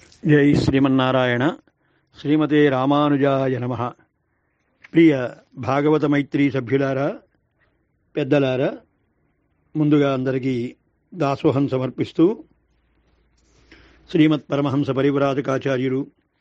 జై శ్రీమన్నారాయణ శ్రీమతే రామానుజాయ నమ ప్రియ భాగవత మైత్రి సభ్యులారా పెద్దలారా ముందుగా అందరికీ దాసోహం సమర్పిస్తూ శ్రీమత్ పరమహంస పరివ్రాజకాచార్యులు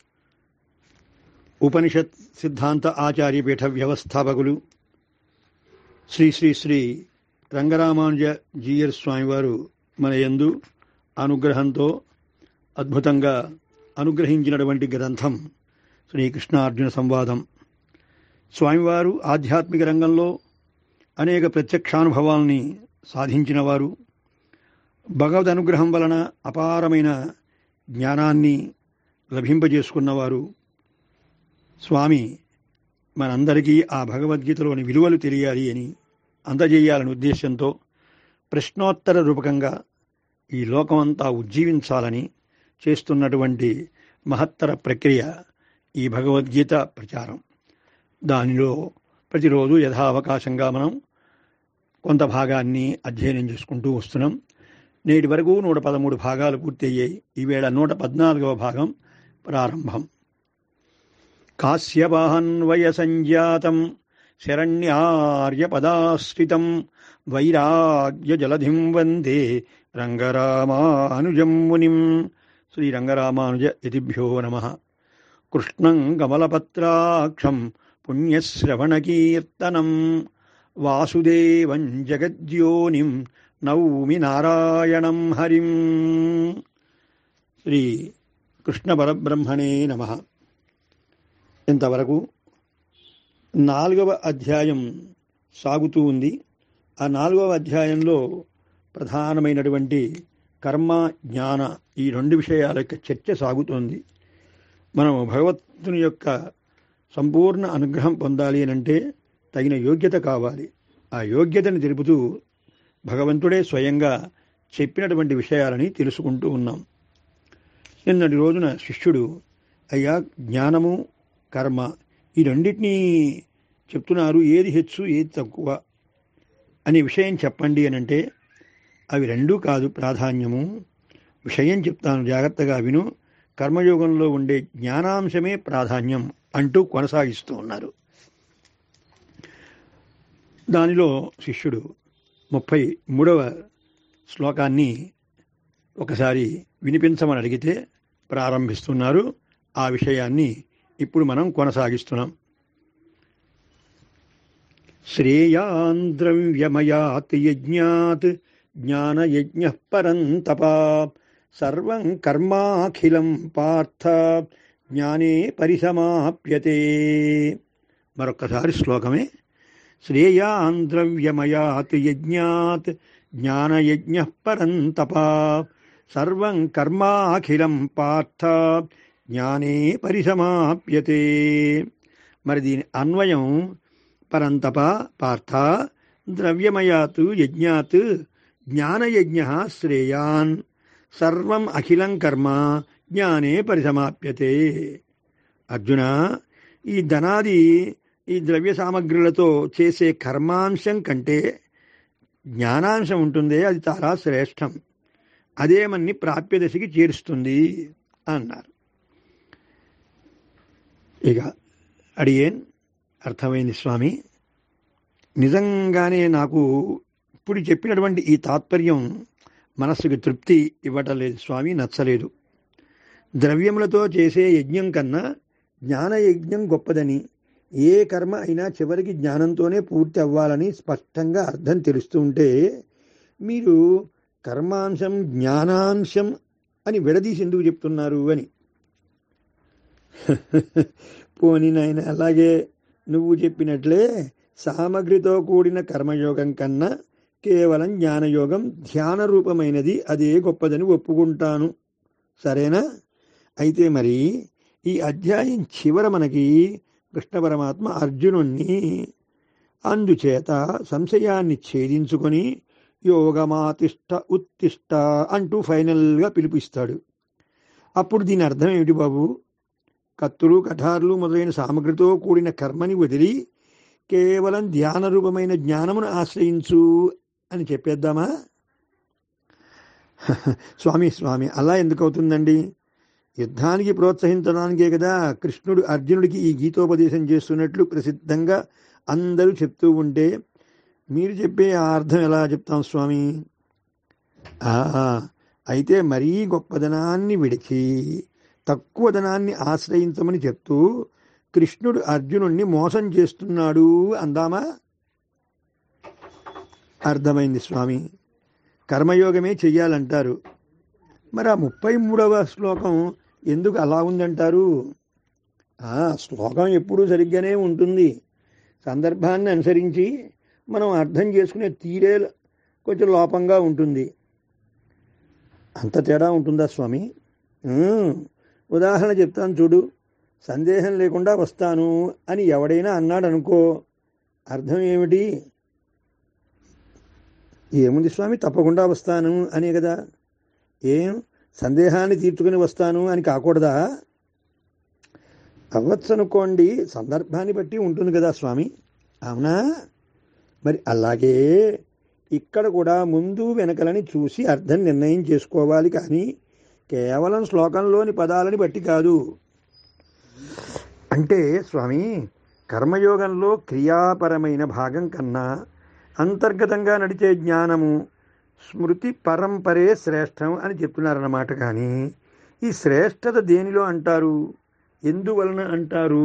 ఉపనిషత్ సిద్ధాంత ఆచార్యపీఠ వ్యవస్థాపకులు శ్రీ శ్రీ శ్రీ రంగరామానుజ జీయర్ స్వామివారు మన యందు అనుగ్రహంతో అద్భుతంగా అనుగ్రహించినటువంటి గ్రంథం శ్రీకృష్ణార్జున సంవాదం స్వామివారు ఆధ్యాత్మిక రంగంలో అనేక ప్రత్యక్షానుభవాల్ని సాధించినవారు భగవద్ అనుగ్రహం వలన అపారమైన జ్ఞానాన్ని లభింపజేసుకున్నవారు స్వామి మనందరికీ ఆ భగవద్గీతలోని విలువలు తెలియాలి అని అందజేయాలని ఉద్దేశంతో ప్రశ్నోత్తర రూపకంగా ఈ లోకమంతా ఉజ్జీవించాలని చేస్తున్నటువంటి మహత్తర ప్రక్రియ ఈ భగవద్గీత ప్రచారం దానిలో ప్రతిరోజు యథావకాశంగా మనం కొంత భాగాన్ని అధ్యయనం చేసుకుంటూ వస్తున్నాం నేటి వరకు నూట పదమూడు భాగాలు పూర్తయ్యాయి ఈవేళ నూట పద్నాలుగవ భాగం ప్రారంభం కాశ్యపాహన్వయ సంజాతం శరణ్యార్యపదాశ్రితం వైరాగ్య జలధిం వందే రంగరామానుజం మునిం శ్రీరంగరామానుజ యతిభ్యో నమ కృష్ణం కమలపత్రాక్షం పుణ్యశ్రవణకీర్తనం వాసుదేవం జగద్యోనిం నౌమి నారాయణం హరిం శ్రీ కృష్ణ పరబ్రహ్మణే నమ ఇంతవరకు నాలుగవ అధ్యాయం సాగుతూ ఉంది ఆ నాలుగవ అధ్యాయంలో ప్రధానమైనటువంటి కర్మ జ్ఞాన ఈ రెండు విషయాల యొక్క చర్చ సాగుతోంది మనం భగవత్తుని యొక్క సంపూర్ణ అనుగ్రహం పొందాలి అంటే తగిన యోగ్యత కావాలి ఆ యోగ్యతని తెలుపుతూ భగవంతుడే స్వయంగా చెప్పినటువంటి విషయాలని తెలుసుకుంటూ ఉన్నాం నిన్నటి రోజున శిష్యుడు అయ్యా జ్ఞానము కర్మ ఈ రెండింటినీ చెప్తున్నారు ఏది హెచ్చు ఏది తక్కువ అనే విషయం చెప్పండి అని అంటే అవి రెండూ కాదు ప్రాధాన్యము విషయం చెప్తాను జాగ్రత్తగా విను కర్మయోగంలో ఉండే జ్ఞానాంశమే ప్రాధాన్యం అంటూ కొనసాగిస్తూ ఉన్నారు దానిలో శిష్యుడు ముప్పై మూడవ శ్లోకాన్ని ఒకసారి వినిపించమని అడిగితే ప్రారంభిస్తున్నారు ఆ విషయాన్ని ఇప్పుడు మనం కొనసాగిస్తున్నాం శ్రేయాన్ ద్రవ్యమయాత్ యజ్ఞాత్ జ్ఞానయజ్ఞ పరంతపా సర్వం కర్మాఖిలం పార్థ జ్ఞానే పరిసమాప్యతే మరొక్కసారి శ్లోకమే శ్రేయాన్ ద్రవ్యమయాత్ యజ్ఞాత్ జ్ఞానయజ్ఞ పరంతపా సర్వం కర్మాఖిలం పార్థ జ్ఞానే పరిసమాప్యతే మరి దీని అన్వయం పరంతప పార్థ ద్రవ్యమయాత్ యజ్ఞాత్ జ్ఞానయజ్ఞ శ్రేయాన్ సర్వం అఖిలం కర్మ జ్ఞానే పరిసమాప్యతే అర్జున ఈ ధనాది ఈ ద్రవ్య సామగ్రులతో చేసే కర్మాంశం కంటే జ్ఞానాంశం ఉంటుందే అది చాలా శ్రేష్టం అదే మన్ని ప్రాప్య దశకి చేరుస్తుంది అన్నారు ఇక అడిగేన్ అర్థమైంది స్వామి నిజంగానే నాకు ఇప్పుడు చెప్పినటువంటి ఈ తాత్పర్యం మనస్సుకి తృప్తి ఇవ్వటం లేదు స్వామి నచ్చలేదు ద్రవ్యములతో చేసే యజ్ఞం కన్నా జ్ఞానయజ్ఞం గొప్పదని ఏ కర్మ అయినా చివరికి జ్ఞానంతోనే పూర్తి అవ్వాలని స్పష్టంగా అర్థం తెలుస్తూ ఉంటే మీరు కర్మాంశం జ్ఞానాంశం అని విడదీసి ఎందుకు చెప్తున్నారు అని పోనీ నాయన అలాగే నువ్వు చెప్పినట్లే సామగ్రితో కూడిన కర్మయోగం కన్నా కేవలం జ్ఞానయోగం ధ్యాన రూపమైనది అదే గొప్పదని ఒప్పుకుంటాను సరేనా అయితే మరి ఈ అధ్యాయం చివర మనకి కృష్ణ పరమాత్మ అర్జునుణ్ణి అందుచేత సంశయాన్ని ఛేదించుకొని యోగమాతిష్ట ఉత్తిష్ట అంటూ ఫైనల్గా పిలిపిస్తాడు అప్పుడు దీని అర్థం ఏమిటి బాబు కత్తులు కఠార్లు మొదలైన సామగ్రితో కూడిన కర్మని వదిలి కేవలం ధ్యాన రూపమైన జ్ఞానమును ఆశ్రయించు అని చెప్పేద్దామా స్వామి స్వామి అలా ఎందుకు అవుతుందండి యుద్ధానికి ప్రోత్సహించడానికే కదా కృష్ణుడు అర్జునుడికి ఈ గీతోపదేశం చేస్తున్నట్లు ప్రసిద్ధంగా అందరూ చెప్తూ ఉంటే మీరు చెప్పే ఆ అర్థం ఎలా చెప్తాం స్వామి ఆ, అయితే మరీ గొప్పదనాన్ని విడిచి తక్కువ ధనాన్ని ఆశ్రయించమని చెప్తూ కృష్ణుడు అర్జునుణ్ణి మోసం చేస్తున్నాడు అందామా అర్థమైంది స్వామి కర్మయోగమే చెయ్యాలంటారు మరి ఆ ముప్పై మూడవ శ్లోకం ఎందుకు అలా ఉందంటారు ఆ శ్లోకం ఎప్పుడూ సరిగ్గానే ఉంటుంది సందర్భాన్ని అనుసరించి మనం అర్థం చేసుకునే తీరే కొంచెం లోపంగా ఉంటుంది అంత తేడా ఉంటుందా స్వామి ఉమ్, ఉదాహరణ చెప్తాను చూడు సందేహం లేకుండా వస్తాను అని ఎవడైనా అన్నాడు అనుకో అర్థం ఏమిటి ఏముంది స్వామి తప్పకుండా వస్తాను అనే కదా ఏం సందేహాన్ని తీర్చుకుని వస్తాను అని కాకూడదా అవ్వచ్చు అనుకోండి సందర్భాన్ని బట్టి ఉంటుంది కదా స్వామి అవునా మరి అలాగే ఇక్కడ కూడా ముందు వెనకలని చూసి అర్థం నిర్ణయం చేసుకోవాలి కానీ కేవలం శ్లోకంలోని పదాలని బట్టి కాదు అంటే స్వామి కర్మయోగంలో క్రియాపరమైన భాగం కన్నా అంతర్గతంగా నడిచే జ్ఞానము స్మృతి పరంపరే శ్రేష్టం అని చెప్తున్నారన్నమాట కానీ ఈ శ్రేష్టత దేనిలో అంటారు ఎందువలన అంటారు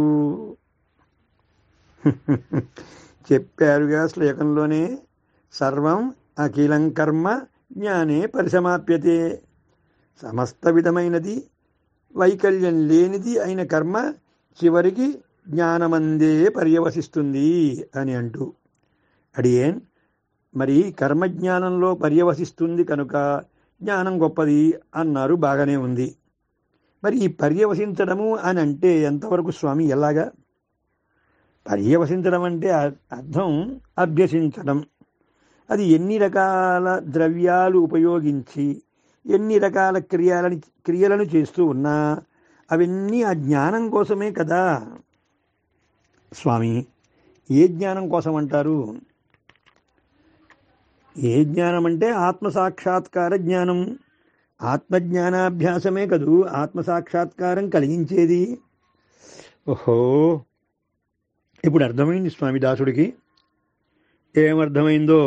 చెప్పారుగా శ్లోకంలోనే సర్వం అఖిలం కర్మ జ్ఞానే పరిసమాప్యతే సమస్త విధమైనది వైకల్యం లేనిది అయిన కర్మ చివరికి జ్ఞానమందే పర్యవసిస్తుంది అని అంటూ అడియేన్ మరి కర్మజ్ఞానంలో పర్యవసిస్తుంది కనుక జ్ఞానం గొప్పది అన్నారు బాగానే ఉంది మరి ఈ పర్యవసించడము అని అంటే ఎంతవరకు స్వామి ఎలాగా పర్యవసించడం అంటే అ- అర్థం అభ్యసించడం అది ఎన్ని రకాల ద్రవ్యాలు ఉపయోగించి ఎన్ని రకాల క్రియలని క్రియలను చేస్తూ ఉన్నా అవన్నీ ఆ జ్ఞానం కోసమే కదా స్వామి ఏ జ్ఞానం కోసం అంటారు ఏ జ్ఞానం అంటే ఆత్మసాక్షాత్కార జ్ఞానం ఆత్మజ్ఞానాభ్యాసమే కదూ ఆత్మసాక్షాత్కారం కలిగించేది ఓహో ఇప్పుడు అర్థమైంది స్వామి దాసుడికి ఏమర్థమైందో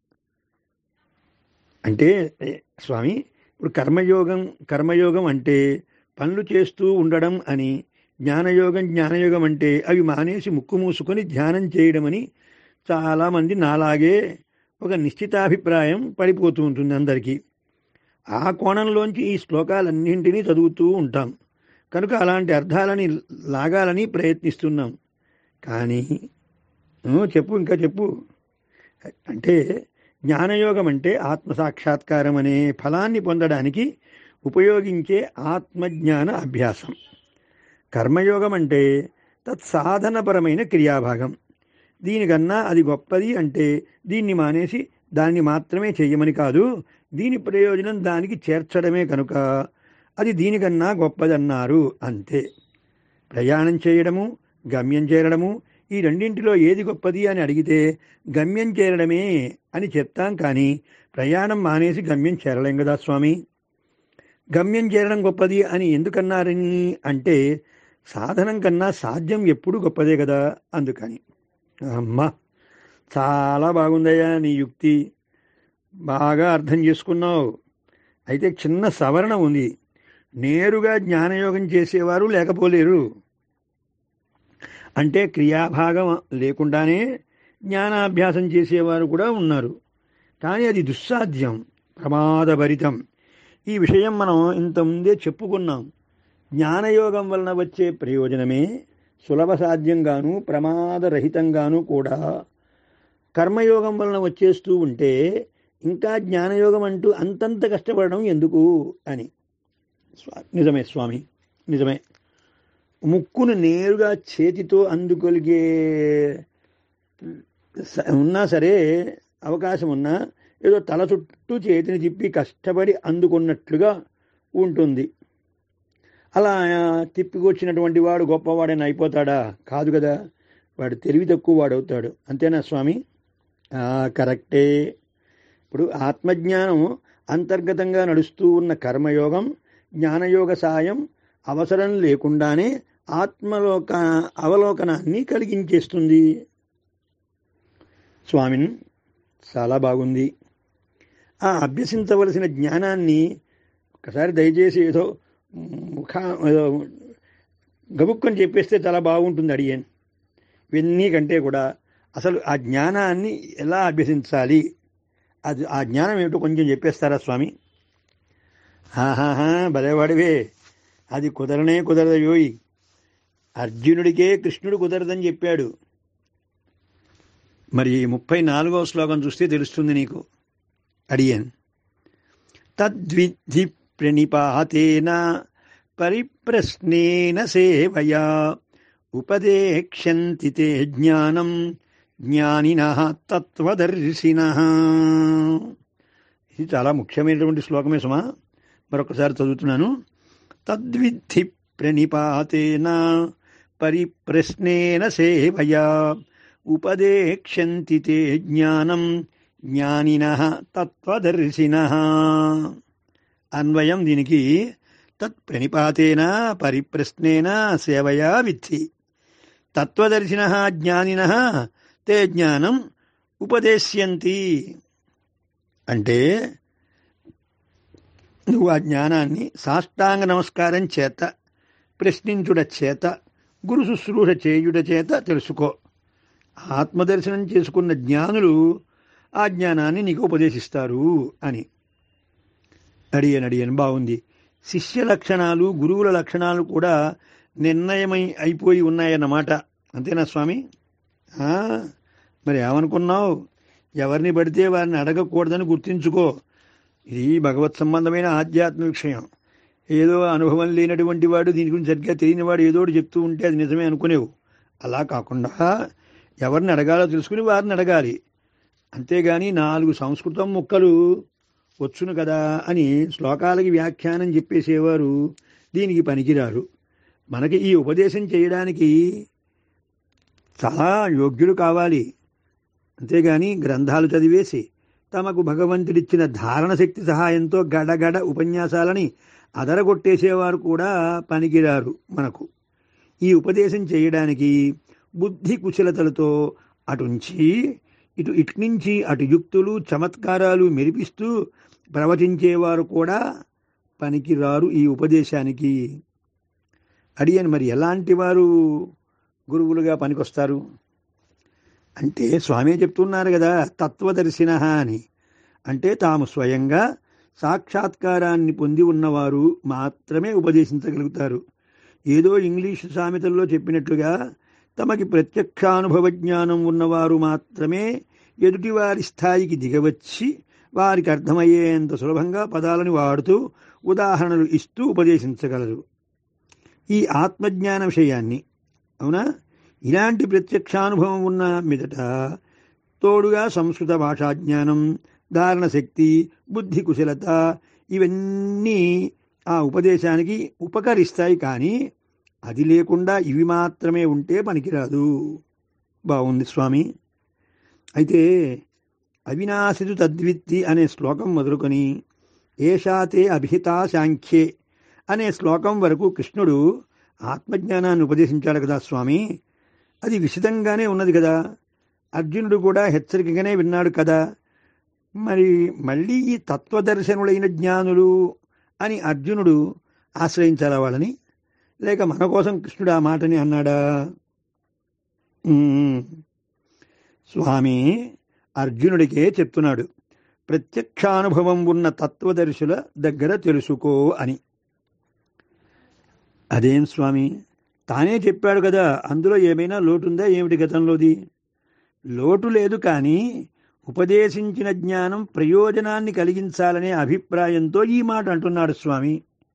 అంటే ఏ, స్వామి ఇప్పుడు కర్మయోగం కర్మయోగం అంటే పనులు చేస్తూ ఉండడం అని జ్ఞానయోగం జ్ఞానయోగం అంటే అవి మానేసి ముక్కు మూసుకొని ధ్యానం చేయడమని చాలామంది నాలాగే ఒక నిశ్చితాభిప్రాయం పడిపోతూ ఉంటుంది అందరికీ ఆ కోణంలోంచి ఈ శ్లోకాలన్నింటినీ చదువుతూ ఉంటాం కనుక అలాంటి అర్థాలని లాగాలని ప్రయత్నిస్తున్నాం కానీ ఊ, చెప్పు ఇంకా చెప్పు అంటే జ్ఞానయోగం అంటే ఆత్మసాక్షాత్కారం అనే ఫలాన్ని పొందడానికి ఉపయోగించే ఆత్మజ్ఞాన అభ్యాసం కర్మయోగం అంటే తత్సాధనపరమైన క్రియాభాగం దీనికన్నా అది గొప్పది అంటే దీన్ని మానేసి దాన్ని మాత్రమే చెయ్యమని కాదు దీని ప్రయోజనం దానికి చేర్చడమే కనుక అది దీనికన్నా గొప్పదన్నారు అంతే ప్రయాణం చేయడము గమ్యం చేరడము ఈ రెండింటిలో ఏది గొప్పది అని అడిగితే గమ్యం చేరడమే అని చెప్తాం కానీ ప్రయాణం మానేసి గమ్యం చేరలేం కదా స్వామి గమ్యం చేరడం గొప్పది అని ఎందుకన్నారని అంటే సాధనం కన్నా సాధ్యం ఎప్పుడూ గొప్పదే కదా అందుకని అమ్మా చాలా బాగుందయ్యా నీ యుక్తి బాగా అర్థం చేసుకున్నావు అయితే చిన్న సవరణ ఉంది నేరుగా జ్ఞానయోగం చేసేవారు లేకపోలేరు అంటే క్రియాభాగం లేకుండానే జ్ఞానాభ్యాసం చేసేవారు కూడా ఉన్నారు కానీ అది దుస్సాధ్యం ప్రమాదభరితం ఈ విషయం మనం ఇంతకుముందే చెప్పుకున్నాం జ్ఞానయోగం వలన వచ్చే ప్రయోజనమే సులభ సాధ్యంగాను ప్రమాదరహితంగాను కూడా కర్మయోగం వలన వచ్చేస్తూ ఉంటే ఇంకా జ్ఞానయోగం అంటూ అంతంత కష్టపడడం ఎందుకు అని స్వా నిజమే స్వామి నిజమే ముక్కును నేరుగా చేతితో అందుకొలిగే స- ఉన్నా సరే అవకాశం ఉన్నా ఏదో తల చుట్టూ చేతిని తిప్పి కష్టపడి అందుకున్నట్లుగా ఉంటుంది అలా తిప్పికొచ్చినటువంటి వాడు గొప్పవాడని అయిపోతాడా కాదు కదా వాడు తెలివి తక్కువ వాడవుతాడు అంతేనా స్వామి ఆ, కరెక్టే ఇప్పుడు ఆత్మజ్ఞానం అంతర్గతంగా నడుస్తూ ఉన్న కర్మయోగం జ్ఞానయోగ సాయం అవసరం లేకుండానే ఆత్మలోక అవలోకనాన్ని కలిగించేస్తుంది స్వామిన్ చాలా బాగుంది ఆ అభ్యసించవలసిన జ్ఞానాన్ని ఒకసారి దయచేసి ఏదో ముఖ ఏదో గబుక్కని చెప్పేస్తే చాలా బాగుంటుంది అడిగాను ఇవన్నీ కంటే కూడా అసలు ఆ జ్ఞానాన్ని ఎలా అభ్యసించాలి అది ఆ జ్ఞానం ఏమిటో కొంచెం చెప్పేస్తారా స్వామి ఆహాహా భలేవాడివే అది కుదరనే కుదరదయోయ్ అర్జునుడికే కృష్ణుడు కుదరదని చెప్పాడు మరి ముప్పై నాలుగవ శ్లోకం చూస్తే తెలుస్తుంది నీకు అడియన్ తద్విద్ధి ప్రణిపాతేన పరిప్రశ్నేన సేవయా ఉపదేక్షంతి తే జ్ఞానం జ్ఞానిన తత్వదర్శిన ఇది చాలా ముఖ్యమైనటువంటి శ్లోకమే సుమా మరొకసారి చదువుతున్నాను తద్విద్ధి ప్రణిపాతేన పరిప్రశ్నేన సేవయా ఉపదేక్షంతి తే జ్ఞానం జ్ఞానిన తత్వదర్శిన అన్వయం దీనికి తత్ప్రణిపాతేన పరిప్రశ్నేన సేవయా విద్ధి తత్వదర్శిన జ్ఞానిన తే జ్ఞానం ఉపదేశ్యంతి అంటే నువ్వు ఆ జ్ఞానాన్ని సాష్టాంగ నమస్కారం చేత ప్రశ్నించుట చేత గురు శుశ్రూష చేయుట చేత తెలుసుకో ఆత్మదర్శనం చేసుకున్న జ్ఞానులు ఆ జ్ఞానాన్ని నీకు ఉపదేశిస్తారు అని అడియన్ అడియన్ బాగుంది శిష్య లక్షణాలు గురువుల లక్షణాలు కూడా నిర్ణయమై అయిపోయి ఉన్నాయన్నమాట అంతేనా స్వామి ఆ, మరి ఏమనుకున్నావు ఎవరిని పడితే వారిని అడగకూడదని గుర్తించుకో ఇది భగవత్ సంబంధమైన ఆధ్యాత్మిక విషయం ఏదో అనుభవం లేనటువంటి వాడు దీని గురించి సరిగ్గా తెలియని వాడు ఏదో ఒకటి చెప్తూ ఉంటే అది నిజమే అనుకునేవు అలా కాకుండా ఎవరిని అడగాలో తెలుసుకుని వారిని అడగాలి అంతేగాని నాలుగు సంస్కృతం ముక్కలు వచ్చును కదా అని శ్లోకాలకి వ్యాఖ్యానం చెప్పేసేవారు దీనికి పనికిరారు మనకి ఈ ఉపదేశం చేయడానికి చాలా యోగ్యులు కావాలి అంతేగాని గ్రంథాలు చదివేసి తమకు భగవంతుడిచ్చిన ధారణ శక్తి సహాయంతో గడగడ ఉపన్యాసాలని అదరగొట్టేసేవారు కూడా పనికిరారు మనకు ఈ ఉపదేశం చేయడానికి బుద్ధి కుశలతలతో అటుంచి ఇటు ఇట్నుంచి అటు యుక్తులు చమత్కారాలు మెరిపిస్తూ ప్రవచించేవారు కూడా పనికిరారు ఈ ఉపదేశానికి అడియని మరి ఎలాంటి వారు గురువులుగా పనికొస్తారు అంటే స్వామి చెప్తున్నారు కదా తత్వదర్శిన అని అంటే తాము స్వయంగా సాక్షాత్కారాన్ని పొంది ఉన్నవారు మాత్రమే ఉపదేశించగలుగుతారు ఏదో ఇంగ్లీషు సామెతల్లో చెప్పినట్లుగా తమకి ప్రత్యక్షానుభవ జ్ఞానం ఉన్నవారు మాత్రమే ఎదుటివారి స్థాయికి దిగవచ్చి వారికి అర్థమయ్యేంత సులభంగా పదాలను వాడుతూ ఉదాహరణలు ఇస్తూ ఉపదేశించగలరు ఈ ఆత్మజ్ఞాన విషయాన్ని అవునా ఇలాంటి ప్రత్యక్షానుభవం ఉన్న మీదట తోడుగా సంస్కృత భాషా జ్ఞానం ధారణ శక్తి బుద్ధి కుశలత ఇవన్నీ ఆ ఉపదేశానికి ఉపకరిస్తాయి కానీ అది లేకుండా ఇవి మాత్రమే ఉంటే పనికిరాదు బాగుంది స్వామి అయితే అవినాశితు తద్విత్తి అనే శ్లోకం మొదలుకొని ఏషాతే అభిహితా సాంఖ్యే అనే శ్లోకం వరకు కృష్ణుడు ఆత్మజ్ఞానాన్ని ఉపదేశించాడు కదా స్వామి అది విశదంగానే ఉన్నది కదా అర్జునుడు కూడా హెచ్చరికగానే విన్నాడు కదా మరి మళ్ళీ ఈ తత్వదర్శనులైన జ్ఞానులు అని అర్జునుడు ఆశ్రయించాలా వాళ్ళని లేక మన కోసం కృష్ణుడు ఆ మాటని అన్నాడా ఉమ్. స్వామి అర్జునుడికే చెప్తున్నాడు ప్రత్యక్షానుభవం ఉన్న తత్వదర్శుల దగ్గర తెలుసుకో అని అదేం స్వామి తానే చెప్పాడు కదా అందులో ఏమైనా లోటుందా ఏమిటి గతంలోది లోటు లేదు కానీ ఉపదేశించిన జ్ఞానం ప్రయోజనాన్ని కలిగించాలనే అభిప్రాయంతో ఈ మాట అంటున్నాడు స్వామి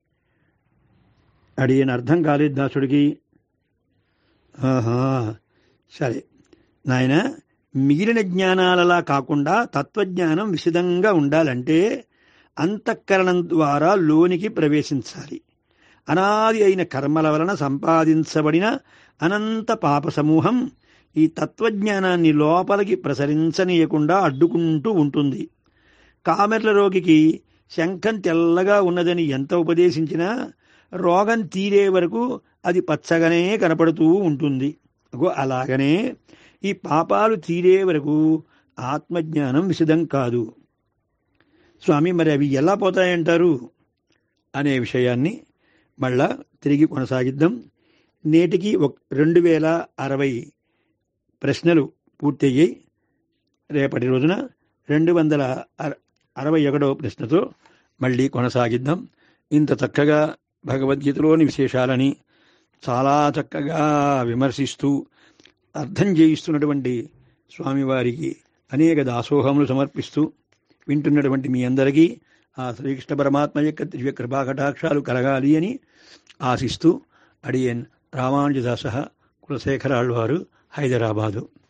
అడిగిన అర్థం కాలేదు దాసుడికి ఆహా సరే నాయన మిగిలిన జ్ఞానాలలా కాకుండా తత్వజ్ఞానం విశదంగా ఉండాలంటే అంతఃకరణం ద్వారా లోనికి ప్రవేశించాలి అనాది అయిన కర్మల వలన సంపాదించబడిన అనంత పాప సమూహం ఈ తత్వజ్ఞానాన్ని లోపలికి ప్రసరించనీయకుండా అడ్డుకుంటూ ఉంటుంది కామెర్ల రోగికి శంఖం తెల్లగా ఉన్నదని ఎంత ఉపదేశించినా రోగం తీరే వరకు అది పచ్చగానే కనపడుతూ ఉంటుంది అగో అలాగనే ఈ పాపాలు తీరే వరకు ఆత్మజ్ఞానం విశదం కాదు స్వామి మరి అవి ఎలా పోతాయంటారు అనే విషయాన్ని మళ్ళా తిరిగి కొనసాగిద్దాం నేటికి ఒక రెండు వేల అరవై ప్రశ్నలు పూర్తయ్యాయి రేపటి రోజున రెండు వందల అర అరవై ఒకటవ ప్రశ్నతో మళ్ళీ కొనసాగిద్దాం ఇంత చక్కగా భగవద్గీతలోని విశేషాలని చాలా చక్కగా విమర్శిస్తూ అర్థం చేయిస్తున్నటువంటి స్వామివారికి అనేక దాసోహములు సమర్పిస్తూ వింటున్నటువంటి మీ అందరికీ ఆ శ్రీకృష్ణ పరమాత్మ యొక్క దివ్య కృపాకటాక్షాలు కలగాలి అని ఆశిస్తూ అడియన్ రామానుజదాస కులశేఖరాళ్ళు వారు హైదరాబాదు